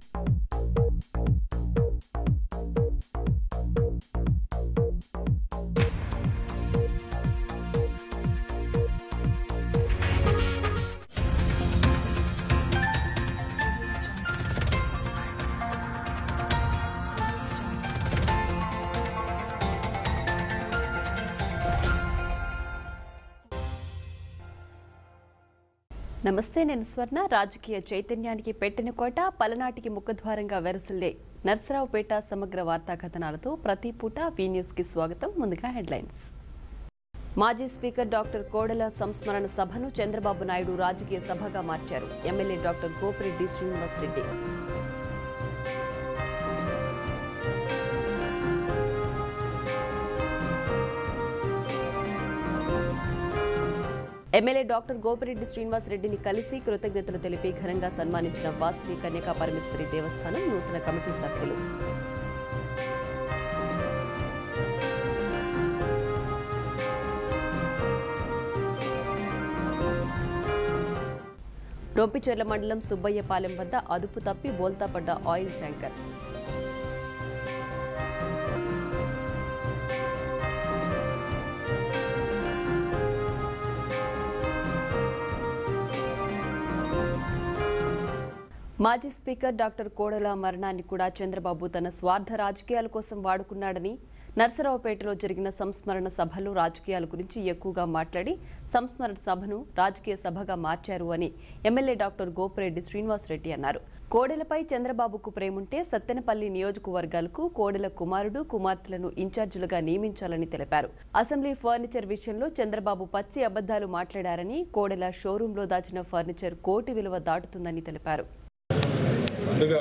నమస్తే నేను స్వర్ణ రాజకీయ చైతన్యానికి పెట్టిన కోట పలనాటికి ముఖద్వారంగా వెరసిల్లే నర్సరావుపేట సమగ్ర వార్తా కథనాలతో ప్రతి పూట వి న్యూస్కి స్వాగతం ముందుగా హెడ్లైన్స్ మాజీ స్పీకర్ డాక్టర్ కోడెల సంస్మరణ సభను చంద్రబాబు నాయుడు రాజకీయ సభగా మార్చారు MLA doctor Gopireddy Srinivasareddy MLA doctor Gopireddy Srinivas రెడ్డిని కలిసి కృతజ్ఞతలు తెలిపి ఘనంగా సన్మానించిన వాసవి కన్యకా పరమేశ్వరి దేవస్థానం నూతన కమిటీ సభ్యులు రొంపిచెర్ల మండలం సుబ్బయ్యపాలెం వద్ద అదుపు తప్పి బోల్తా పడ్డ ఆయిల్ ట్యాంకర్ మాజీ స్పీకర్ డాక్టర్ కోడెల మరణాన్ని కూడా చంద్రబాబు తన స్వార్థ రాజకీయాల కోసం వాడుకున్నాడని నర్సరావుపేటలో జరిగిన సంస్మరణ సభలో రాజకీయాల గురించి ఎక్కువగా మాట్లాడి సంస్మరణ సభను రాజకీయ సభగా మార్చారు అని ఎమ్మెల్యే డాక్టర్ గోపిరెడ్డి శ్రీనివాసరెడ్డి అన్నారు కోడెలపై చంద్రబాబుకు ప్రేముంటే సత్తెనపల్లి నియోజకవర్గాలకు కోడెల కుమారుడు కుమార్తెలను ఇన్ఛార్జీలుగా నియమించాలని తెలిపారు అసెంబ్లీ ఫర్నిచర్ విషయంలో చంద్రబాబు పచ్చి అబద్దాలు మాట్లాడారని కోడెల షోరూంలో దాచిన ఫర్నిచర్ కోటి విలువ దాటుతుందని తెలిపారు ముందుగా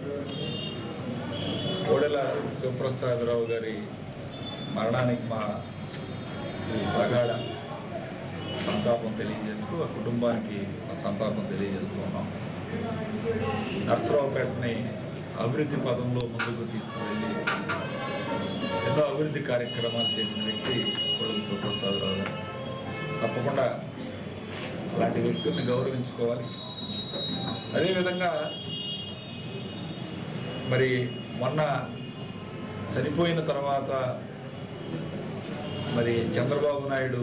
కోడెల శివప్రసాదరావు గారి మరణానికి మా ప్రగాఢ సంతాపం తెలియజేస్తూ ఆ కుటుంబానికి మా సంతాపం తెలియజేస్తూ ఉన్నాం నర్సరావుపేటని అభివృద్ధి పదంలో ముందుకు తీసుకువెళ్ళి ఎన్నో అభివృద్ధి కార్యక్రమాలు చేసిన వ్యక్తి కోడెల శివప్రసాదరావు గారు తప్పకుండా అలాంటి వ్యక్తుల్ని గౌరవించుకోవాలి అదేవిధంగా మరి మొన్న చనిపోయిన తర్వాత మరి చంద్రబాబు నాయుడు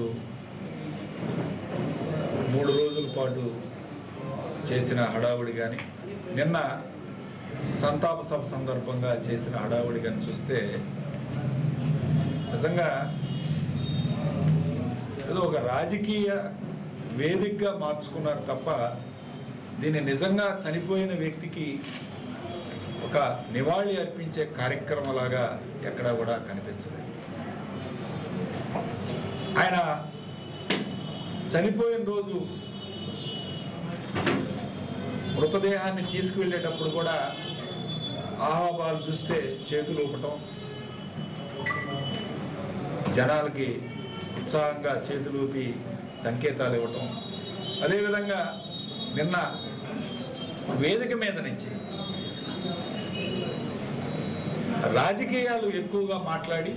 మూడు రోజుల పాటు చేసిన హడావుడి కానీ నిన్న సంతాప సభ సందర్భంగా చేసిన హడావుడి కానీ చూస్తే నిజంగా ఏదో ఒక రాజకీయ వేదికగా మార్చుకున్నారు తప్ప దీన్ని నిజంగా చనిపోయిన వ్యక్తికి ఒక నివాళి అర్పించే కార్యక్రమంలాగా ఎక్కడా కూడా కనిపించలేదు ఆయన చనిపోయిన రోజు మృతదేహాన్ని తీసుకువెళ్ళేటప్పుడు కూడా ఆహాబాలు చూస్తే చేతులు ఊపటం జనాలకి ఉత్సాహంగా చేతులు ఊపి సంకేతాలు ఇవ్వటం అదేవిధంగా నిన్న వేదిక మీద నుంచి రాజకీయాలు ఎక్కువగా మాట్లాడి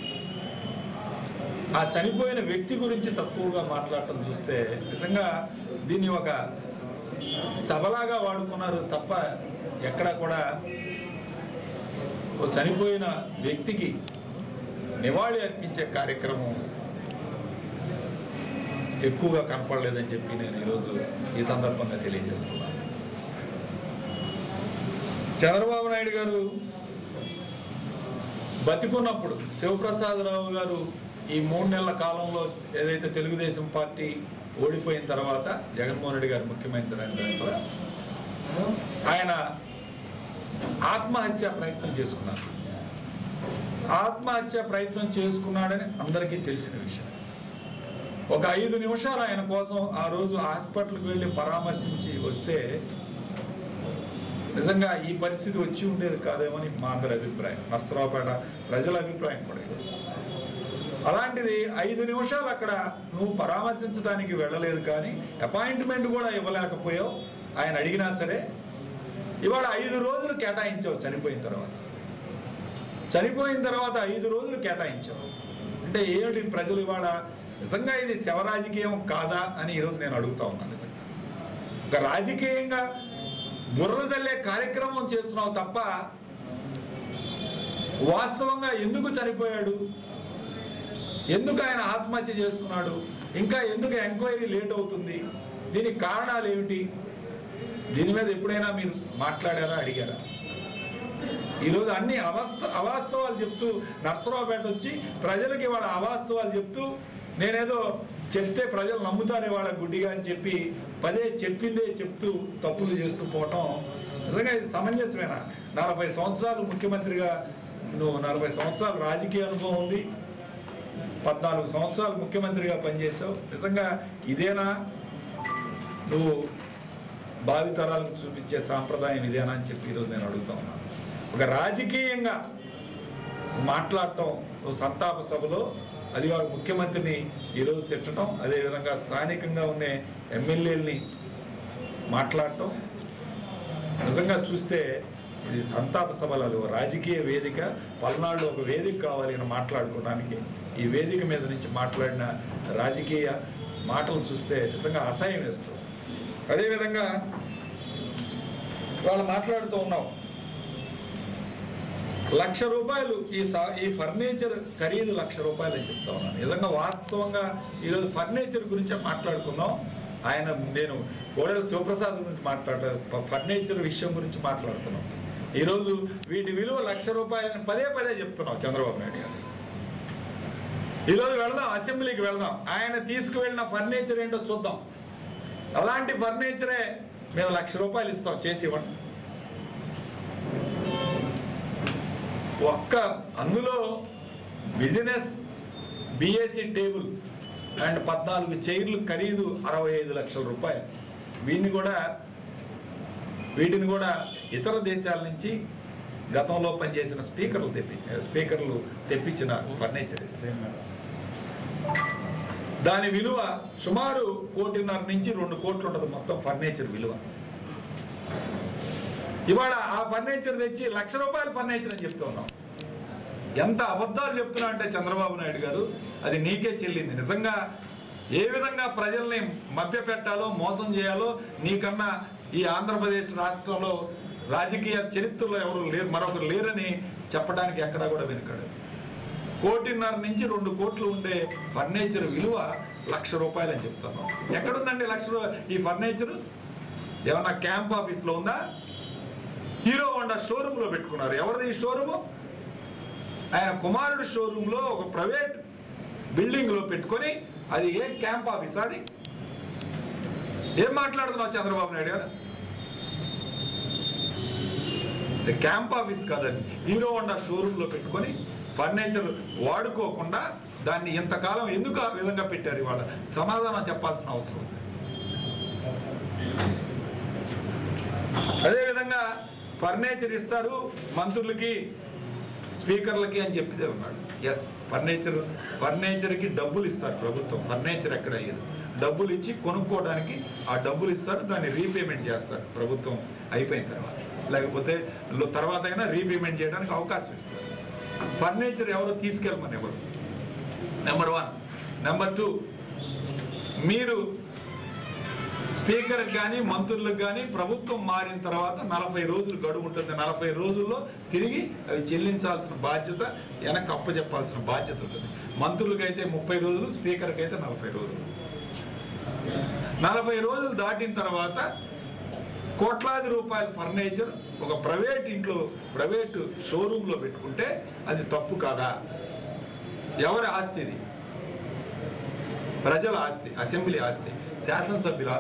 ఆ చనిపోయిన వ్యక్తి గురించి తక్కువగా మాట్లాడటం చూస్తే నిజంగా దీన్ని ఒక సభలాగా వాడుకున్నారు తప్ప ఎక్కడ కూడా ఓ చనిపోయిన వ్యక్తికి నివాళి అర్పించే కార్యక్రమం ఎక్కువగా కనపడలేదని చెప్పి నేను ఈరోజు ఈ సందర్భంగా తెలియజేస్తున్నాను చంద్రబాబు నాయుడు గారు బతికున్నప్పుడు శివప్రసాదరావు గారు ఈ మూడు నెలల కాలంలో ఏదైతే తెలుగుదేశం పార్టీ ఓడిపోయిన తర్వాత జగన్మోహన్ రెడ్డి గారు ముఖ్యమంత్రి అయిన తర్వాత ఆయన ఆత్మహత్య ప్రయత్నం చేసుకున్నారు ఆత్మహత్య ప్రయత్నం చేసుకున్నాడని అందరికీ తెలిసిన విషయం ఒక ఐదు నిమిషాలు ఆయన కోసం ఆ రోజు హాస్పిటల్కి వెళ్ళి పరామర్శించి వస్తే నిజంగా ఈ పరిస్థితి వచ్చి ఉండేది కాదేమని మా అందరి అభిప్రాయం నర్సరావుపేట ప్రజల అభిప్రాయం కూడా ఇది. అలాంటిది ఐదు నిమిషాలు అక్కడ నువ్వు పరామర్శించడానికి వెళ్ళలేదు కానీ అపాయింట్మెంట్ కూడా ఇవ్వలేకపోయావు ఆయన అడిగినా సరే ఇవాళ ఐదు రోజులు కేటాయించావు చనిపోయిన తర్వాత చనిపోయిన తర్వాత ఐదు రోజులు కేటాయించావు అంటే ఏమిటి ప్రజలు ఇవాళ నిజంగా ఇది శవ రాజకీయం కాదా అని ఈరోజు నేను అడుగుతా ఉన్నాను నిజంగా ఒక రాజకీయంగా బుర్ర జల్లే కార్యక్రమం చేస్తున్నావు తప్ప వాస్తవంగా ఎందుకు చనిపోయాడు ఎందుకు ఆయన ఆత్మహత్య చేసుకున్నాడు ఇంకా ఎందుకు ఎంక్వైరీ లేట్ అవుతుంది దీనికి కారణాలు ఏమిటి దీని మీద ఎప్పుడైనా మీరు మాట్లాడారా అడిగారా ఈరోజు అన్ని అవాస్త అవాస్తవాలు చెప్తూ నర్సరావుపేట వచ్చి ప్రజలకి వాళ్ళ అవాస్తవాలు చెప్తూ నేనేదో చెప్తే ప్రజలు నమ్ముతారే వాళ్ళ గుడ్డిగా అని చెప్పి పదే చెప్పిందే చెప్తూ తప్పులు చేస్తూ పోవటం నిజంగా ఇది సమంజసమేనా నలభై సంవత్సరాలు ముఖ్యమంత్రిగా నువ్వు నలభై సంవత్సరాలు రాజకీయ అనుభవం ఉంది పద్నాలుగు సంవత్సరాలు ముఖ్యమంత్రిగా పనిచేసావు నిజంగా ఇదేనా నువ్వు భావితరాలకు చూపించే సాంప్రదాయం ఇదేనా అని చెప్పి ఈరోజు నేను అడుగుతా ఉన్నాను ఒక రాజకీయంగా మాట్లాడటం ఓ సంతాప సభలో అది వాళ్ళ ముఖ్యమంత్రిని ఈరోజు తిట్టడం అదేవిధంగా స్థానికంగా ఉండే ఎమ్మెల్యేలని మాట్లాడటం నిజంగా చూస్తే ఇది సంతాప సభలు రాజకీయ వేదిక పల్నాడులో ఒక వేదిక కావాలి అని మాట్లాడుకోవడానికి ఈ వేదిక మీద నుంచి మాట్లాడిన రాజకీయ మాటలు చూస్తే నిజంగా అసహ్యం వేస్తుంది అదేవిధంగా వాళ్ళు మాట్లాడుతూ ఉన్నాం లక్ష రూపాయలు ఈ సా- ఈ ఫర్నిచర్ ఖరీదు లక్ష రూపాయలు అని చెప్తా ఉన్నాను నిజంగా వాస్తవంగా ఈరోజు ఫర్నిచర్ గురించి మాట్లాడుకున్నాం ఆయన నేను కోడెల శివప్రసాద్ గురించి మాట్లాడ ఫర్నిచర్ విషయం గురించి మాట్లాడుతున్నాం ఈరోజు వీటి విలువ లక్ష రూపాయలని పదే పదే చెప్తున్నాం చంద్రబాబు నాయుడు గారు ఈరోజు వెళదాం అసెంబ్లీకి వెళదాం ఆయన తీసుకువెళ్ళిన ఫర్నిచర్ ఏంటో చూద్దాం అలాంటి ఫర్నిచరే మేము లక్ష రూపాయలు ఇస్తాం చేసి ఇవ్వండి ఒక్క అందులో బిజినెస్ బిఎస్సి టేబుల్ అండ్ పద్నాలుగు చైర్లు ఖరీదు అరవై ఐదు లక్షల రూపాయలు వీటిని కూడా వీటిని కూడా ఇతర దేశాల నుంచి గతంలో పనిచేసిన స్పీకర్లు తెప్పి స్పీకర్లు తెప్పించిన ఫర్నిచర్ ఇది. దాని విలువ సుమారు కోటిన్నర నుంచి రెండు కోట్లు ఉంటుంది మొత్తం ఫర్నిచర్ విలువ ఇవాళ ఆ ఫర్నిచర్ తెచ్చి లక్ష రూపాయల ఫర్నిచర్ అని చెప్తూ ఉన్నాం ఎంత అబద్ధాలు చెప్తున్నా అంటే చంద్రబాబు నాయుడు గారు అది నీకే చెల్లింది నిజంగా ఏ విధంగా ప్రజల్ని మభ్యపెట్టాలో మోసం చేయాలో నీకన్నా ఈ ఆంధ్రప్రదేశ్ రాష్ట్రంలో రాజకీయ చరిత్రలో ఎవరు లేరు మరొకరు లేరని చెప్పడానికి ఎక్కడా కూడా వెనుకాడు కోటిన్నర నుంచి రెండు కోట్లు ఉండే ఫర్నిచర్ విలువ లక్ష రూపాయలు అని చెప్తాను ఎక్కడుందండి లక్ష రూ- ఈ ఫర్నిచర్ ఏమన్నా క్యాంప్ ఆఫీస్లో ఉందా హీరో హోండా షోరూంలో పెట్టుకున్నారు ఎవరిది ఈ షోరూము ఆయన కుమారుడు షోరూంలో ఒక ప్రైవేట్ బిల్డింగ్లో పెట్టుకొని అది ఏం క్యాంప్ ఆఫీస్ అది ఏం మాట్లాడుతున్నావు చంద్రబాబు నాయుడు గారు ఇది క్యాంప్ ఆఫీస్ కాదండి హీరో హోండా షోరూంలో పెట్టుకొని ఫర్నిచర్ వాడుకోకుండా దాన్ని ఇంతకాలం ఎందుకు ఆ విధంగా పెట్టారు ఇవాళ సమాధానం చెప్పాల్సిన అవసరం ఉంది అదేవిధంగా ఫర్నిచర్ ఇస్తారు మంత్రులకి స్పీకర్లకి అని చెప్పితే ఉన్నాడు ఎస్ ఫర్నిచర్ ఫర్నిచర్కి డబ్బులు ఇస్తారు ప్రభుత్వం ఫర్నిచర్ ఎక్కడ అయ్యేది డబ్బులు ఇచ్చి కొనుక్కోవడానికి ఆ డబ్బులు ఇస్తారు దాన్ని రీపేమెంట్ చేస్తారు ప్రభుత్వం అయిపోయిన తర్వాత లేకపోతే లో- తర్వాత అయినా రీపేమెంట్ చేయడానికి అవకాశం ఇస్తారు ఫర్నిచర్ ఎవరు తీసుకెళ్ళమని ఎవరు నెంబర్ వన్ నెంబర్ టూ మీరు స్పీకర్కి కానీ మంత్రులకు కానీ ప్రభుత్వం మారిన తర్వాత నలభై రోజులు గడువు ఉంటుంది నలభై రోజుల్లో తిరిగి అవి చెల్లించాల్సిన బాధ్యత వెనక్కి అప్పచెప్పాల్సిన బాధ్యత ఉంటుంది మంత్రులకైతే ముప్పై రోజులు స్పీకర్కి అయితే నలభై రోజులు నలభై రోజులు దాటిన తర్వాత కోట్లాది రూపాయల ఫర్నిచర్ ఒక ప్రైవేట్ ఇంట్లో ప్రైవేట్ షోరూంలో పెట్టుకుంటే అది తప్పు కాదా ఎవరి ఆస్తి ఇది ప్రజల ఆస్తి అసెంబ్లీ ఆస్తి శాసనసభ్యుల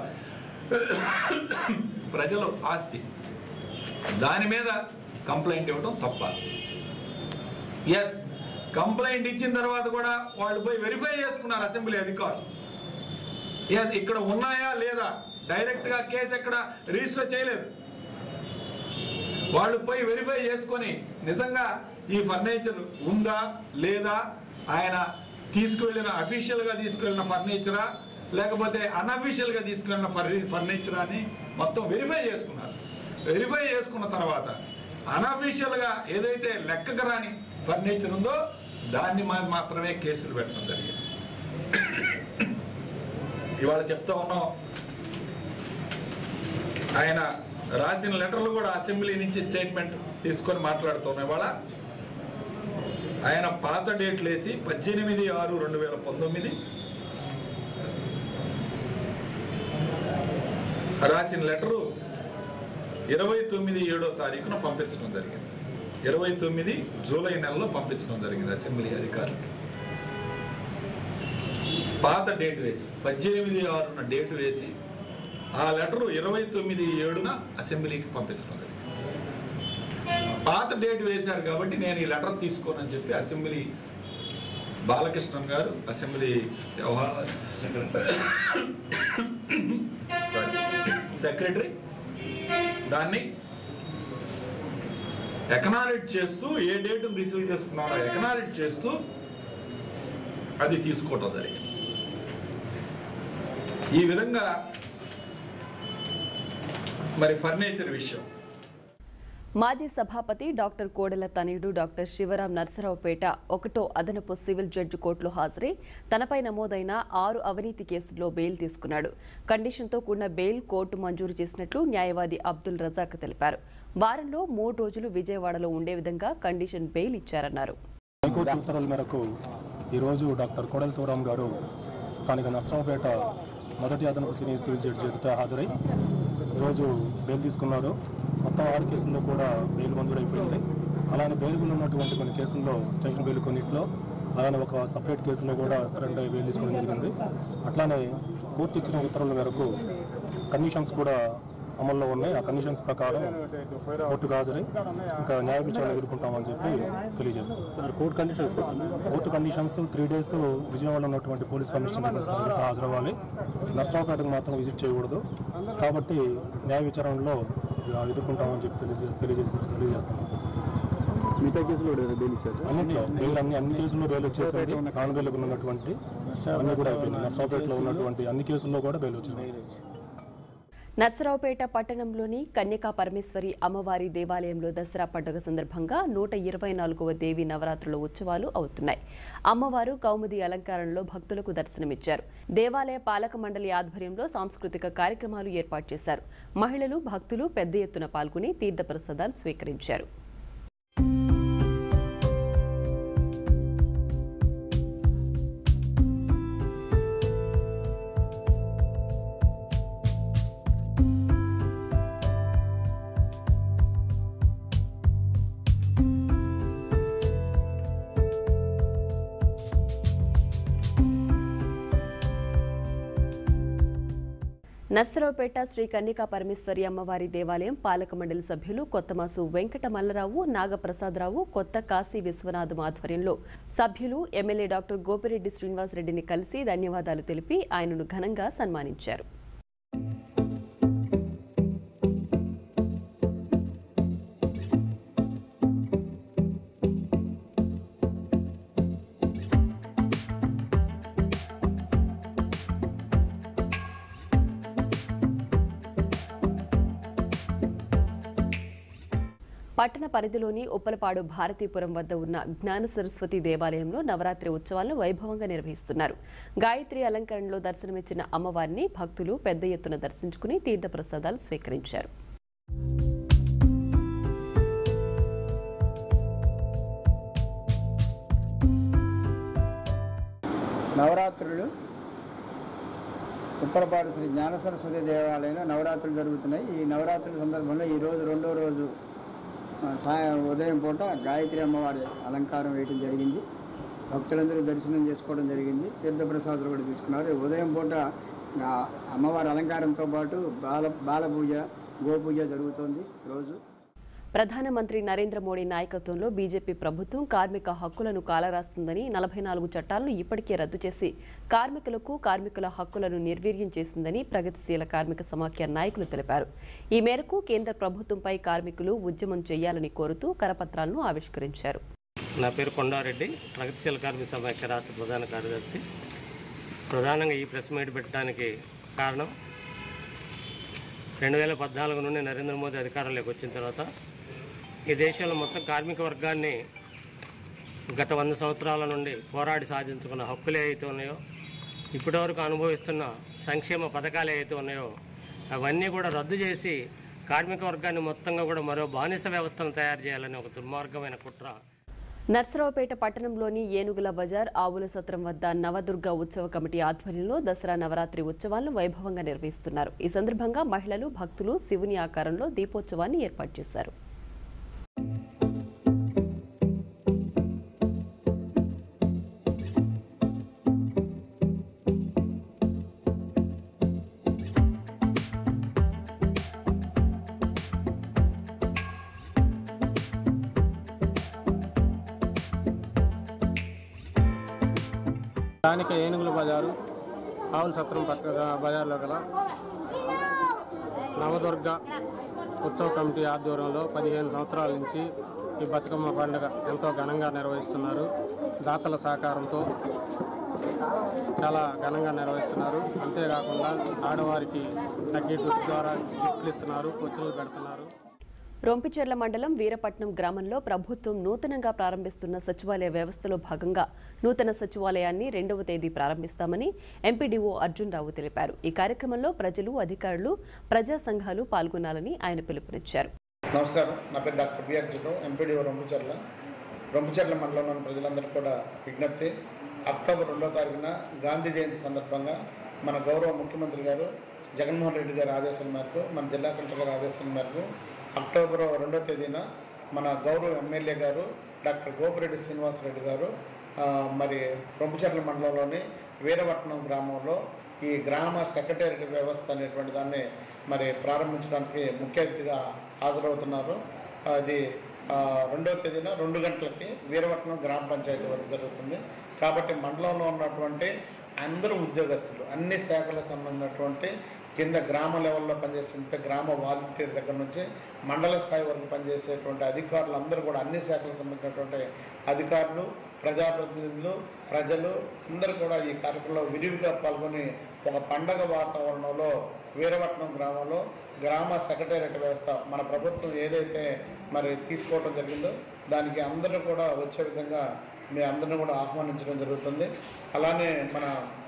ప్రజల ఆస్తి దాని మీద కంప్లైంట్ ఇవ్వడం తప్ప ఎస్ కంప్లైంట్ ఇచ్చిన తర్వాత కూడా వాళ్ళు పోయి వెరిఫై చేసుకున్నారు అసెంబ్లీ అధికారులు ఎస్ ఇక్కడ ఉన్నాయా లేదా డైరెక్ట్ గా కేసు ఎక్కడ రిజిస్టర్ చేయలేదు వాళ్ళు పోయి వెరిఫై చేసుకొని నిజంగా ఈ ఫర్నిచర్ ఉందా లేదా ఆయన తీసుకువెళ్ళిన అఫీషియల్ గా తీసుకువెళ్ళిన ఫర్నిచరా లేకపోతే అన్అఫీషియల్ గా తీసుకువెళ్ళిన ఫర్ని ఫర్నిచర్ అని మొత్తం వెరిఫై చేసుకున్నారు వెరిఫై చేసుకున్న తర్వాత అన్అఫీషియల్ గా ఏదైతే లెక్కకు రాని ఫర్నిచర్ ఉందో దాన్ని మా- మాత్రమే కేసులు పెట్టడం జరిగింది ఇవాళ చెప్తా ఉన్నాం ఆయన రాసిన లెటర్లు కూడా అసెంబ్లీ నుంచి స్టేట్మెంట్ తీసుకొని మాట్లాడుతున్నాయి వాళ్ళ ఆయన పాత డేట్లు వేసి పద్దెనిమిది ఆరు రెండు వేల పంతొమ్మిది రాసిన లెటరు ఇరవై తొమ్మిది ఏడో తారీఖున పంపించడం జరిగింది ఇరవై తొమ్మిది జూలై నెలలో పంపించడం జరిగింది అసెంబ్లీ అధికారులకి పాత డేట్ వేసి పద్దెనిమిది ఆరున డేట్ వేసి ఆ లెటరు ఇరవై తొమ్మిది ఏడున అసెంబ్లీకి పంపించడం జరిగింది పాత డేట్ వేశారు కాబట్టి నేను ఈ లెటర్ తీసుకోనని చెప్పి అసెంబ్లీ బాలకృష్ణన్ గారు అసెంబ్లీ వ్యవహార సెక్రటరీ దాన్ని ఎకనాలెడ్జ్ చేస్తూ ఏ డేట్ రిసీవ్ చేసుకున్నారో ఎకనాలెడ్జ్ చేస్తూ అది తీసుకోవటం జరిగింది ఈ విధంగా మరి ఫర్నిచర్ విషయం మాజీ సభాపతి డాక్టర్ కోడెల తనయుడు డాక్టర్ శివరాం నర్సరావుపేట ఒకటో అదనపు సివిల్ జడ్జి కోర్టులో హాజరై తనపై నమోదైన ఆరు అవినీతి కేసుల్లో బెయిల్ తీసుకున్నాడు కండిషన్తో కూడిన బెయిల్ కోర్టు మంజూరు చేసినట్లు న్యాయవాది అబ్దుల్ రజాక్ తెలిపారు వారంలో మూడు రోజులు విజయవాడలో ఉండే విధంగా కండిషన్ బెయిల్ ఇచ్చారన్నారు హైకోర్టు ఉత్తర్వుల మేరకు ఈరోజు డాక్టర్ కోడెల శివరాం గారు స్థానిక నర్సరావుపేట మొదటి అదనపు సీనియర్ సివిల్ జడ్జి ఎదుట హాజరై ఈరోజు బెయిల్ తీసుకున్నారు మొత్తం ఆరు కేసుల్లో కూడా బెయిల్ మంజూరైపోయింది అలానే బెయిల్బుల్ ఉన్నటువంటి కొన్ని కేసుల్లో స్టేషన్ బెయిల్ కొన్నిట్లో అలానే ఒక సపరేట్ కేసులో కూడా సరెండర్ బెయిల్ తీసుకోవడం జరిగింది అట్లానే కోర్టు ఇచ్చిన ఉత్తర్వుల మేరకు కండిషన్స్ కూడా అమల్లో ఉన్నాయి ఆ కండిషన్స్ ప్రకారం కోర్టుకు హాజరై ఇంకా న్యాయ విచారణ ఎదుర్కొంటామని చెప్పి తెలియజేస్తాం court conditions court conditions three days విజయవాడలో ఉన్నటువంటి పోలీస్ కమిషనర్ దగ్గర హాజరవ్వాలి నర్సరావుపేటకు మాత్రం విజిట్ చేయకూడదు కాబట్టి న్యాయ విచారణలో ఆ, ఎదుర్కొంటామని చెప్పి తెలియజేసి తెలియజేసి తెలియజేస్తున్నాం మిగతా కేసులో బెయిల్ ఇచ్చారు అన్నింటిలో బెయిల్ అన్ని అన్ని కేసుల్లో బెయిల్ వచ్చేసింది నాన్ బెయిల్ ఉన్నటువంటి అన్ని కూడా అయిపోయింది నర్సరావుపేటలో ఉన్నటువంటి అన్ని కేసుల్లో కూడా బెయిల్ వచ్చింది నర్సరావుపేట పట్టణంలోని కన్యకా పరమేశ్వరి అమ్మవారి దేవాలయంలో దసరా పండుగ సందర్భంగా నూట ఇరవై నాలుగవ దేవి నవరాత్రుల ఉత్సవాలు అవుతున్నాయి అమ్మవారు కౌముది అలంకారంలో భక్తులకు దర్శనమిచ్చారు దేవాలయ పాలక మండలి ఆధ్వర్యంలో సాంస్కృతిక కార్యక్రమాలు ఏర్పాటు చేశారు మహిళలు భక్తులు పెద్ద ఎత్తున పాల్గొని తీర్థప్రసాదాలు స్వీకరించారు నర్సరావుపేట శ్రీ కన్నికా పరమేశ్వరి అమ్మవారి దేవాలయం పాలక మండలి సభ్యులు కొత్తమాసు వెంకట మల్లరావు నాగప్రసాదరావు కొత్త కాశీ విశ్వనాథం ఆధ్వర్యంలో సభ్యులు ఎమ్మెల్యే డాక్టర్ గోపిరెడ్డి శ్రీనివాసరెడ్డిని కలిసి ధన్యవాదాలు తెలిపి ఆయనను ఘనంగా సన్మానించారు పట్టణ పరిధిలోని ఉప్పలపాడు భారతీపురం వద్ద ఉన్న జ్ఞాన సరస్వతి దేవాలయంలో నవరాత్రి ఉత్సవాలను వైభవంగా నిర్వహిస్తున్నారు గాయత్రి అలంకరణలో దర్శనమిచ్చిన అమ్మవారిని భక్తులు పెద్ద ఎత్తున దర్శించుకుని తీర్థప్రసాదాలు స్వీకరించారు నవరాత్రులు ఉప్పరపాడు శ్రీ జ్ఞాన సరస్వతి దేవాలయంలో నవరాత్రులు జరుగుతున్నాయి ఈ నవరాత్రుల సందర్భంలో ఈరోజు రెండో రోజు ఆ, సాయం ఉదయం పూట గాయత్రి అమ్మవారి అలంకారం వేయటం జరిగింది భక్తులందరూ దర్శనం చేసుకోవడం జరిగింది తీర్థప్రసాదాలు కూడా తీసుకున్నారు ఉదయం పూట ఆ, అమ్మవారి అలంకారంతో పాటు బాల బాల పూజ గోపూజ జరుగుతోంది రోజు ప్రధానమంత్రి నరేంద్ర మోడీ నాయకత్వంలో బీజేపీ ప్రభుత్వం కార్మిక హక్కులను కాలరాస్తుందని నలభై నాలుగు చట్టాలను ఇప్పటికే రద్దు చేసి కార్మికులకు కార్మికుల హక్కులను నిర్వీర్యం చేసిందని ప్రగతిశీల కార్మిక సమాఖ్య నాయకులు తెలిపారు ఈ మేరకు కేంద్ర ప్రభుత్వంపై కార్మికులు ఉద్యమం చేయాలని కోరుతూ కరపత్రాలను ఆవిష్కరించారు నా పేరు కొండారెడ్డి ప్రగతిశీల కార్మిక సమాఖ్య రాష్ట్ర ప్రధాన కార్యదర్శి ప్రధానంగా ఈ ప్రెస్ మీట్ పెట్టడానికి కారణం రెండు వేల పద్నాలుగు నుండి నరేంద్ర మోదీ అధికారంలోకి వచ్చిన తర్వాత ఈ దేశంలో మొత్తం కార్మిక వర్గాన్ని గత వంద సంవత్సరాల నుండి పోరాడి సాధించుకున్న హక్కులు ఏవైతే ఉన్నాయో ఇప్పటివరకు అనుభవిస్తున్న సంక్షేమ పథకాలు ఏవైతే ఉన్నాయో అవన్నీ కూడా రద్దు చేసి కార్మిక వర్గాన్ని మొత్తంగా కూడా మరో బానిస వ్యవస్థను తయారు చేయాలని ఒక దుర్మార్గమైన కుట్ర నర్సరావుపేట పట్టణంలోని ఏనుగుల బజార్ ఆవుల సత్రం వద్ద నవదుర్గ ఉత్సవ కమిటీ ఆధ్వర్యంలో దసరా నవరాత్రి ఉత్సవాలను వైభవంగా నిర్వహిస్తున్నారు ఈ సందర్భంగా మహిళలు భక్తులు శివుని ఆకారంలో దీపోత్సవాన్ని ఏర్పాటు చేశారు స్థానిక ఏనుగుల బజారు ఆవుల సత్రం పక్క బజార్లో గల నవదుర్గ ఉత్సవ కమిటీ ఆధ్వర్యంలో పదిహేను సంవత్సరాల నుంచి ఈ బతుకమ్మ పండుగ ఎంతో ఘనంగా నిర్వహిస్తున్నారు దాతల సహకారంతో చాలా ఘనంగా నిర్వహిస్తున్నారు అంతేకాకుండా ఆడవారికి తగ్గిటు ద్వారా గిఫ్ట్లు ఇస్తున్నారు కుర్చీలు పెడుతున్నారు రొంపిచెర్ల మండలం వీరపట్నం గ్రామంలో ప్రభుత్వం నూతనంగా ప్రారంభిస్తున్న సచివాలయ వ్యవస్థలో భాగంగా నూతన సచివాలయాన్ని రెండవ తేదీ ప్రారంభిస్తామని ఎంపీడీఓ అర్జున్ రావు తెలిపారు ఈ కార్యక్రమంలో ప్రజలు అధికారులు ప్రజా సంఘాలు పాల్గొనాలని ఆయన పిలుపునిచ్చారు నమస్కారం నా పేరు doctor B Arjun MPD Rompicherla Rompicherla మండలంలోని ప్రజలందరికీ కూడా విజ్ఞప్తి అక్టోబర్ రెండో తారీఖున గాంధీ జయంతి సందర్భంగా మన గౌరవ ముఖ్యమంత్రి గారు జగన్మోహన్ రెడ్డి గారి ఆదేశాల మేరకు మన జిల్లా కలెక్టర్ గారి ఆదేశాల మేరకు అక్టోబర్ రెండో తేదీన మన గౌరవ ఎమ్మెల్యే గారు డాక్టర్ గోపిరెడ్డి శ్రీనివాసరెడ్డి గారు ఆ, మరి రొంపుచర్ల మండలంలోని వీరపట్నం గ్రామంలో ఈ గ్రామ సెక్రటేరియట్ వ్యవస్థ అనేటువంటి దాన్ని మరి ప్రారంభించడానికి ముఖ్య అతిథిగా హాజరవుతున్నారు అది ఆ, రెండవ తేదీన రెండు గంటలకి వీరపట్నం గ్రామ పంచాయతీ వరకు జరుగుతుంది కాబట్టి మండలంలో ఉన్నటువంటి అందరూ ఉద్యోగస్తులు అన్ని శాఖలకు సంబంధించినటువంటి కింద గ్రామ లెవెల్లో పనిచేస్తుంటే గ్రామ వాలంటీర్ దగ్గర నుంచి మండల స్థాయి వరకు పనిచేసేటువంటి అధికారులు అందరూ కూడా అన్ని శాఖలకు సంబంధించినటువంటి అధికారులు ప్రజాప్రతినిధులు ప్రజలు అందరూ కూడా ఈ కార్యక్రమంలో విరివిగా పాల్గొని ఒక పండగ వాతావరణంలో వీరపట్నం గ్రామంలో గ్రామ సెక్రటేరియట్ వ్యవస్థ మన ప్రభుత్వం ఏదైతే మరి తీసుకోవడం జరిగిందో దానికి అందరూ కూడా వచ్చే విధంగా మీ అందరిని కూడా ఆహ్వానించడం జరుగుతుంది అలానే మన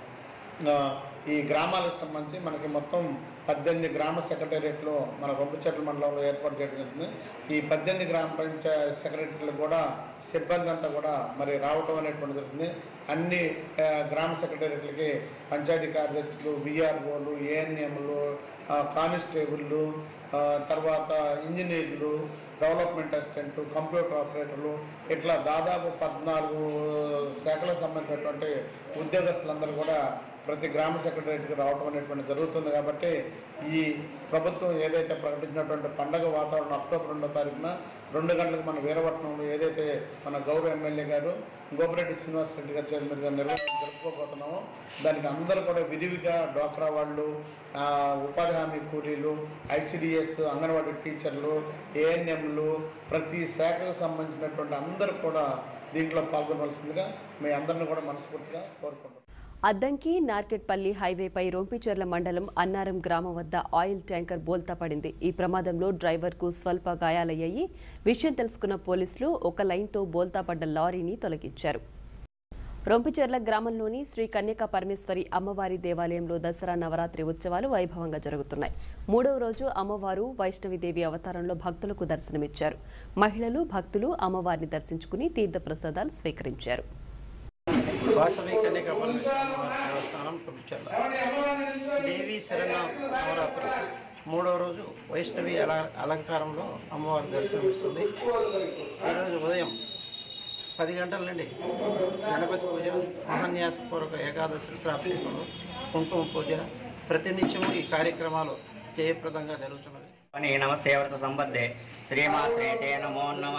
ఆ, ఈ గ్రామాలకు సంబంధించి మనకి మొత్తం పద్దెనిమిది గ్రామ సెక్రటేరియట్లు మన రొంపుచెట్ల మండలంలో ఏర్పాటు చేయడం జరుగుతుంది ఈ పద్దెనిమిది గ్రామ పంచాయత్ సెక్రటరీలు కూడా సిబ్బంది అంతా కూడా మరి రావటం అనేటువంటి జరుగుతుంది అన్ని ఆ, గ్రామ సెక్రటేరియట్లకి పంచాయతీ కార్యదర్శులు విఆర్ఓలు ఏఎన్ఎంలు కానిస్టేబుళ్ళు ఆ, తర్వాత ఇంజనీర్లు డెవలప్మెంట్ అసిస్టెంట్ కంప్యూటర్ ఆపరేటర్లు ఇట్లా దాదాపు పద్నాలుగు శాఖలకు సంబంధించినటువంటి ఉద్యోగస్తులందరూ కూడా ప్రతి గ్రామ సెక్రటరీకి రావటం అనేటువంటి జరుగుతుంది కాబట్టి ఈ ప్రభుత్వం ఏదైతే ప్రకటించినటువంటి పండగ వాతావరణం అక్టోబర్ రెండో తారీఖున రెండు గంటలకు మన వీరపట్నంలో ఏదైతే మన గౌరవ ఎమ్మెల్యే గారు గోపిరెడ్డి శ్రీనివాసరెడ్డి గారి చేతుల మీదుగా నిర్వహణ జరుపుకోబోతున్నామో దానికి అందరూ కూడా విరివిగా డ్వాక్రా వాళ్ళు ఆ, ఉపాధి హామీ కూలీలు ఐసిడిఎస్ అంగన్వాడీ టీచర్లు ఏఎన్ఎంలు ప్రతి శాఖకు సంబంధించినటువంటి అందరూ కూడా దీంట్లో పాల్గొనవలసిందిగా మీ అందరిని కూడా మనస్ఫూర్తిగా కోరుకుంటున్నాం అద్దంకి నార్కెట్పల్లి హైవేపై రొంపిచెర్ల మండలం అన్నారం గ్రామం వద్ద ఆయిల్ ట్యాంకర్ బోల్తా పడింది ఈ ప్రమాదంలో డ్రైవర్కు స్వల్ప గాయాలయ్యాయి విషయం తెలుసుకున్న పోలీసులు ఒక లైన్తో బోల్తా పడ్డ లారీని తొలగించారు రొంపిచెర్ల గ్రామంలోని శ్రీ కన్యకా పరమేశ్వరి అమ్మవారి దేవాలయంలో దసరా నవరాత్రి ఉత్సవాలు వైభవంగా జరుగుతున్నాయి మూడవ రోజు అమ్మవారు వైష్ణవిదేవి అవతారంలో భక్తులకు దర్శనమిచ్చారు మహిళలు భక్తులు అమ్మవారిని దర్శించుకుని తీర్థప్రసాదాలు స్వీకరించారు వాసవి కన్యక పరమేశ్వర దేవస్థానం పంపించారు దేవి శరణ నవరాత్రులు మూడవ రోజు వైష్ణవి అల అలంకారంలో అమ్మవారి దర్శనమిస్తుంది ఈరోజు ఉదయం పది గంటల నుండి గణపతి పూజ మహాన్యాసపూర్వక ఏకాదశి రుద్రాభిషేకములు కుంకుమ పూజ ప్రతినిత్యము ఈ కార్యక్రమాలు జయప్రదంగా జరుగుతున్నవి అని నమస్తే వర్త సంబద్ధే శ్రీమాత్రే తే నమో నమ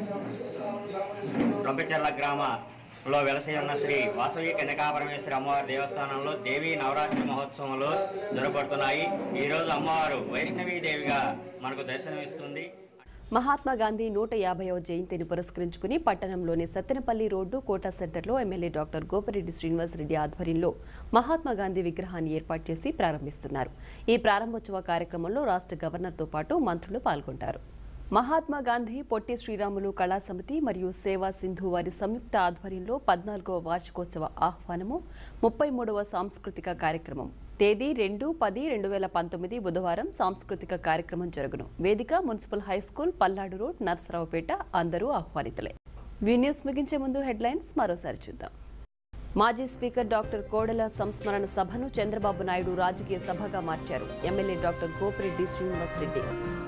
రొంపిచెర్ల గ్రామలో వెలసి ఉన్న శ్రీ వాసవి కనకాపరమేశ్వరి అమ్మవారి దేవస్థానంలో దేవీ నవరాత్రి మహోత్సవాలు జరగబడుతున్నాయి ఈరోజు అమ్మవారు వైష్ణవీ దేవిగా మనకు దర్శనమిస్తుంది మహాత్మా గాంధీ నూట యాభైవ జయంతిని పురస్కరించుకుని పట్టణంలోని సత్తెనపల్లి రోడ్డు కోటా సెంటర్లో ఎమ్మెల్యే డాక్టర్ గోపిరెడ్డి శ్రీనివాసరెడ్డి ఆధ్వర్యంలో మహాత్మా గాంధీ విగ్రహాన్ని ఏర్పాటు చేసి ప్రారంభిస్తున్నారు ఈ ప్రారంభోత్సవ కార్యక్రమంలో రాష్ట్ర గవర్నర్తో పాటు మంత్రులు పాల్గొంటారు మహాత్మా గాంధీ పొట్టి శ్రీరాములు కళా సమితి మరియు సేవా సింధు వారి సంయుక్త ఆధ్వర్యంలో పద్నాలుగవ వార్షికోత్సవ ఆహ్వానము ముప్పై మూడవ సాంస్కృతిక కార్యక్రమం తేదీ రెండు పది రెండు వేల పంతొమ్మిది బుధవారం సాంస్కృతిక కార్యక్రమం జరుగును వేదిక municipal high school Palnadu road Narasaraopet అందరూ ఆహ్వానితులే వీ న్యూస్ ముగించే ముందు హెడ్లైన్స్ మరోసారి చూద్దాం మాజీ స్పీకర్ డాక్టర్ కోడెల సంస్మరణ సభను చంద్రబాబు నాయుడు రాజకీయ సభగా మార్చారు MLA doctor Gopireddy Srinivasareddy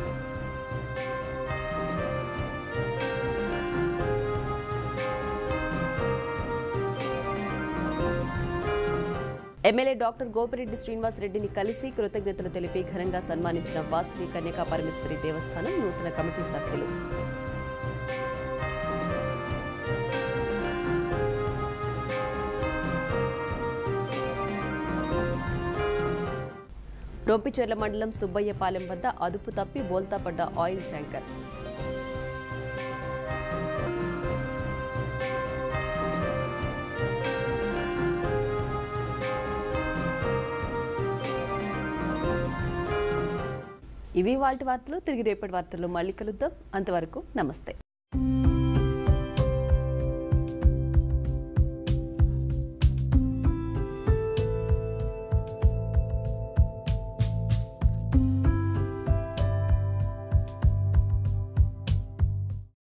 MLA doctor Gopireddy శ్రీనివాసరెడ్డిని కలిసి కృతజ్ఞతలు తెలిపి ఘనంగా సన్మానించిన వాసవి కన్యకా పరమేశ్వరి దేవస్థానం నూతన కమిటీ సభ్యులు రొంపిచెర్ల మండలం సుబ్బయ్యపాలెం వద్ద అదుపు తప్పి బోల్తా పడ్డ ఆయిల్ ట్యాంకర్ ఇవి వాటి వార్తలు తిరిగి రేపటి వార్తల్లో మళ్ళీ కలుద్దాం అంతవరకు నమస్తే